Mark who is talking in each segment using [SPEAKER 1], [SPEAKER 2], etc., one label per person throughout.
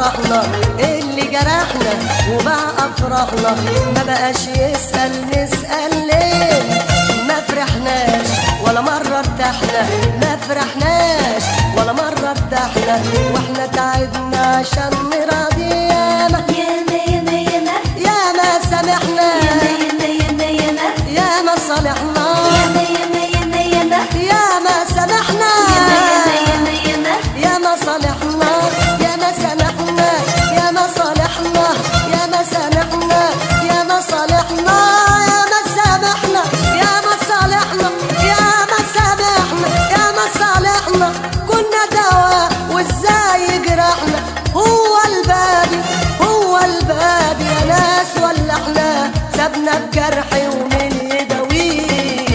[SPEAKER 1] فرحنا اللي جرحنا وباع افراحنا ما بقاش يسأل نسأل ليه ما فرحناش ولا مرة ارتحنا ما فرحناش ولا مرة ارتحنا واحنا تعبنا عشان نراضي ياما
[SPEAKER 2] ياما ياما ياما
[SPEAKER 1] ياما سامحنا
[SPEAKER 2] ياما ياما ياما
[SPEAKER 1] ياما صالحنا
[SPEAKER 2] ياما ياما ياما ياما
[SPEAKER 1] ياما سامحنا
[SPEAKER 2] ياما ياما
[SPEAKER 1] يا ما صالحنا يا ما سامحنا يا ما صالحنا يا ما سامحنا يا ما صالحنا يا ما سامحنا يا ما صالحنا يا ما سامحنا يا ما صالحنا كنا دواء وازاي جرحنا هو البادي هو البادي يا ناس ولا احنا سابنا بجرح ومن يداويه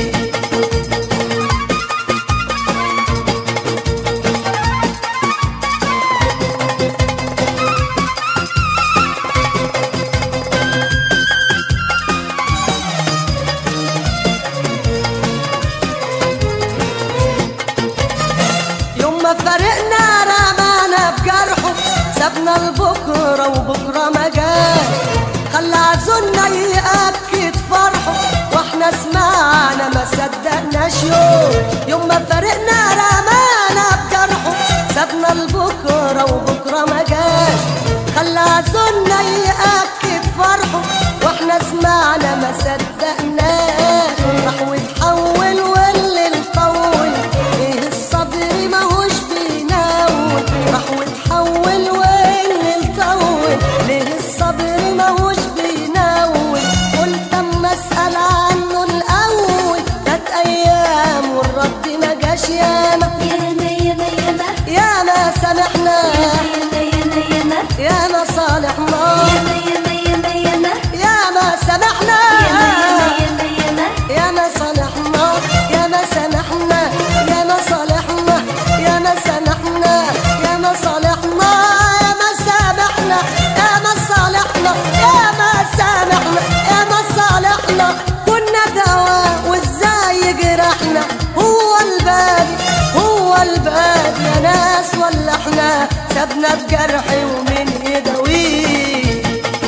[SPEAKER 1] يوم ما فرقنا رمانا بجرحه سابنا لبكره وبكره ما جاش خلى عزولنا يأكد فرحه واحنا سمعنا ما صدقناش يوم يوم ما فرقنا رمانا بجرحه سابنا لبكره وبكره ما جاش خلى عزولنا يأكد فرحه واحنا سمعنا ما صدقناش راح وتحول واللي طول ايه الصبر ماهوش بيناول راح وتحول واللي طول ليه الصبر ماهوش بيناول قلت اما اسال عنه الاول كانت ايام والرد ما جاش ياما
[SPEAKER 2] ياما ياما ياما
[SPEAKER 1] ياما سامحنا
[SPEAKER 2] ياما ياما ياما
[SPEAKER 1] ياما صالحنا
[SPEAKER 2] ياما ياما ياما ياما
[SPEAKER 1] ياما سامحنا
[SPEAKER 2] ياما ياما ياما
[SPEAKER 1] يا ما صالحنا يا ما سامحنا يا ما صالحنا يا ما سامحنا يا ما صالحنا يا ما سامحنا يا ما صالحنا يا ما سامحنا يا ما صالحنا كنا دواء وازاي جرحنا هو البادي هو البادي يا ناس ولا احنا سابنا بجرحي ومن يداويه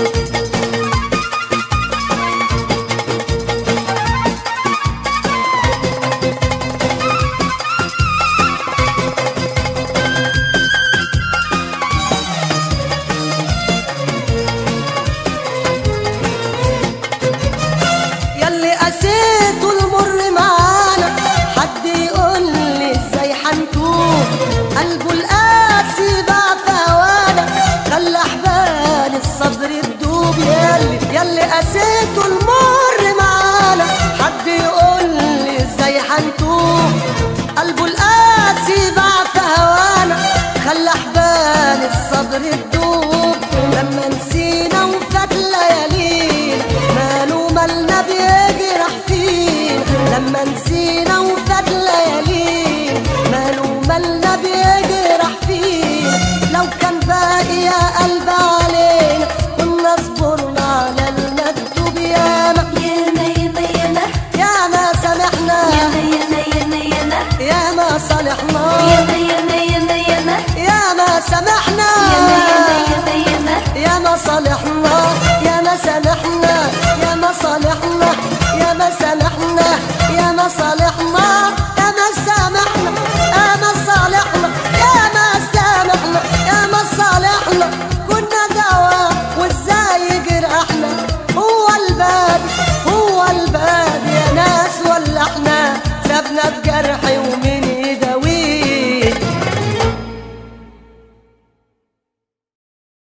[SPEAKER 1] ياللي قسيته المر معانا حد يقول لي ازاي حنتوب قلبه القاسي باع ثوانا خلى حبال الصبر تدوب ياللي ياللي قسيته المر معانا حد يقول لي ازاي حنتوب قلبه القاسي باع ثوانا خلى حبال الصبر تدوب لما نسينا وفات ليالينا ماله مالنا بيجرح فينا لما نسينا وفات ليالينا ماله مالنا بيجرح فينا لو كان باقي يا قلب علينا كنا صبرنا على المكتوب ياما
[SPEAKER 2] ياما ياما ياما
[SPEAKER 1] ياما سامحنا
[SPEAKER 2] ياما ياما ياما ياما
[SPEAKER 1] ياما صالحنا
[SPEAKER 2] ياما ياما ياما ياما
[SPEAKER 1] ياما سامحنا
[SPEAKER 2] ياما ياما ياما ياما
[SPEAKER 1] يا ما صالحنا يا ما سامحنا يا ما